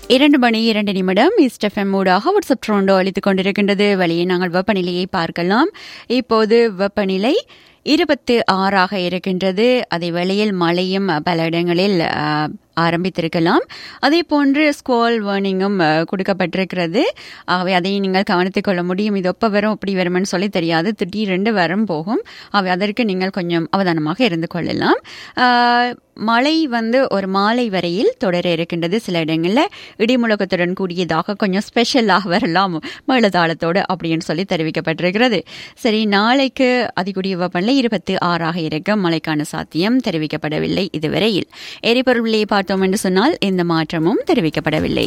இரண்டு மணி இரண்டு நிமிடம் ஈஸ்ட் எஃப்எம் ஊடாக வாட்ஸ்அப் ட்ரோண்டோ அளித்துக் கொண்டிருக்கின்றது வழியே நாங்கள் வெப்பநிலையை பார்க்கலாம் இப்போது வெப்பநிலை இருபத்து ஆறாக இருக்கின்றது அதே வேளையில் மழையும் பல இடங்களில் அஹ், ஆரம்பித்திருக்கலாம் அதே போன்று ஸ்குவால் வார்னிங்கும் அஹ், கொடுக்கப்பட்டிருக்கிறது ஆகவே அதை நீங்கள் கவனித்துக் கொள்ள முடியும் இது ஒப்ப வரும் அப்படி வரும்னு சொல்லி தெரியாது திடீரென்று வரும் போகும் ஆகவே அதற்கு நீங்கள் கொஞ்சம் அவதானமாக இருந்து கொள்ளலாம் அஹ், மழை வந்து ஒரு மாலை வரையில் தொடர இருக்கின்றது சில இடங்களில் இடிமுழக்கத்துடன் கூடியதாக கொஞ்சம் ஸ்பெஷலாக வரலாம் மேளதாளத்தோடு அப்படின்னு சொல்லி தெரிவிக்கப்பட்டிருக்கிறது சரி நாளைக்கு அதிகூடிய வெப்பநிலை இருபத்தி ஆறாக இருக்கும் மழைக்கான சாத்தியம் தெரிவிக்கப்படவில்லை இதுவரையில் எரிபொருள் விலையை பார்த்தோம் என்று சொன்னால் எந்த மாற்றமும் தெரிவிக்கப்படவில்லை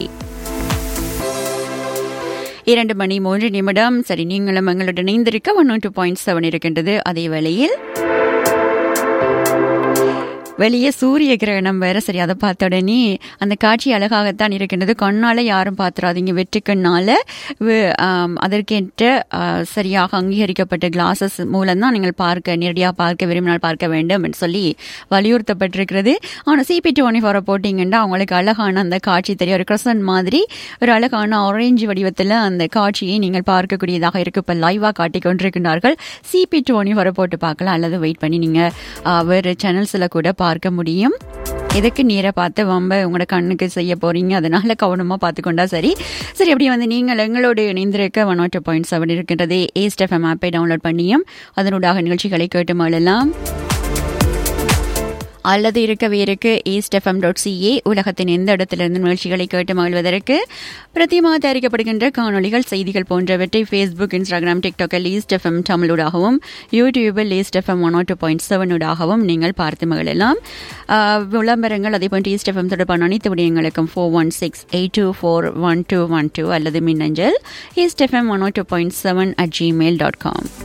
இரண்டு மணி மூன்று நிமிடம் சரி நீங்களும் எங்களுடன் இணைந்திருக்க ஒன் டூ பாயிண்ட் செவன் இருக்கின்றது அதே வேளையில் வெளியே சூரிய கிரகணம் வேற சரி அதை பார்த்த உடனே அந்த காட்சி அழகாகத்தான் இருக்கின்றது கண்ணால யாரும் பார்த்துறாதீங்க வெற்றிக்கண்ணால வு- ஆம், அதற்கேற்ற ஆ, சரியாக அங்கீகரிக்கப்பட்ட கிளாஸஸ் மூலம் தான் நீங்கள் பார்க்க நேரடியாக பார்க்க விரும்பினால் பார்க்க வேண்டும் என்று சொல்லி வலியுறுத்தப்பட்டிருக்கிறது ஆனால் சிபி டுவெண்ட்டி ஃபோரை போட்டிங்கன்னா அவங்களுக்கு அழகான அந்த காட்சி தெரியும் ஒரு கிரசன் மாதிரி ஒரு அழகான ஆரஞ்சு வடிவத்தில் அந்த காட்சியை நீங்கள் பார்க்கக்கூடியதாக இருக்கு இப்போ லைவாக காட்டிக் கொண்டிருக்கிறார்கள் சிபி டுவெண்ட்டி ஃபோரை போட்டு பார்க்கலாம் அல்லது வெயிட் பண்ணி நீங்கள் வேறு சேனல்ஸில் கூட பார்க்க முடியும் எதுக்கு நேராக பார்த்து வம்ப உங்களோட கண்ணுக்கு செய்ய போறீங்க அதனால கவனமாக பார்த்துக்கொண்டா சரி சரி அப்படி வந்து நீங்கள் எங்களோடு இணைந்திருக்க ஒன் நாட் பாயிண்ட் செவன் இருக்கின்றது ஏஸ்ட் எஃப்எம் ஆப்பை டவுன்லோட் பண்ணியும் அதனூடாக நிகழ்ச்சிகளை கேட்டு மழலாம் அல்லது இருக்கவே இருக்கு ஈஸ்ட் எஃப்எம் டாட் சிஏ உலகத்தின் எந்த இடத்திலிருந்து நிகழ்ச்சிகளை கேட்டு மகிழ்வதற்கு பிரதிமாக தயாரிக்கப்படுகின்ற காணொளிகள் செய்திகள் போன்றவற்றை ஃபேஸ்புக் இன்ஸ்டாகிராம் டிக்டாக்கில் ஈஸ்ட் எஃப்எம் தமிழூடாகவும் யூடியூபில் East FM one two point செவனூடாகவும் நீங்கள் பார்த்து மகிழலாம் ஆஹ், விளம்பரங்கள் அதே போன்று ஈஸ்ட் எஃப்எம் தொடர்பான அனைத்து விடயங்களுக்கும் four one six eight two four one two one two அல்லது மின்னஞ்சல் East FM one two point seven at Gmail dot com